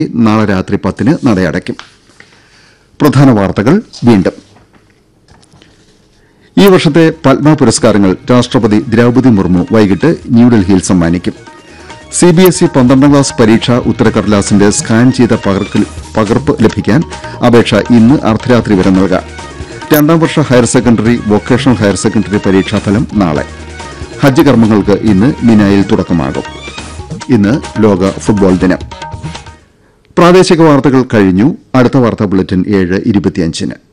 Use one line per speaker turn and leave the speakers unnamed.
നാളെ രാത്രി പത്തിന് നടയടയ്ക്കും പ്രധാന വാർത്തകൾ വീണ്ടും ഈ വർഷത്തെ പത്മ പുരസ്കാരങ്ങൾ രാഷ്ട്രപതി ദ്രൌപതി മുർമു വൈകിട്ട് ന്യൂഡൽഹിയിൽ സമ്മാനിക്കും സിബിഎസ്ഇ പന്ത്രണ്ടാം ക്ലാസ് പരീക്ഷാ ഉത്തരക്കടലാസിന്റെ സ്കാൻ ചെയ്ത പകർക്കൽ- പകർപ്പ് ലഭിക്കാൻ അപേക്ഷ ഇന്ന് അർദ്ധരാത്രി വരെ നൽകാം രണ്ടാം വർഷ higher secondary vocational higher secondary പരീക്ഷാഫലം നാളെ ഹജ്ജ് കർമ്മങ്ങൾക്ക് ഇന്ന് മിനായിൽ തുടക്കമാകും ഇന്ന് ലോക ഫുട്ബോൾ ദിനം പ്രാദേശിക വാർത്തകൾ കഴിഞ്ഞു അടുത്ത വാർത്താ ബുള്ളറ്റിൻ ഏഴ് ഇരുപത്തിയഞ്ചിന്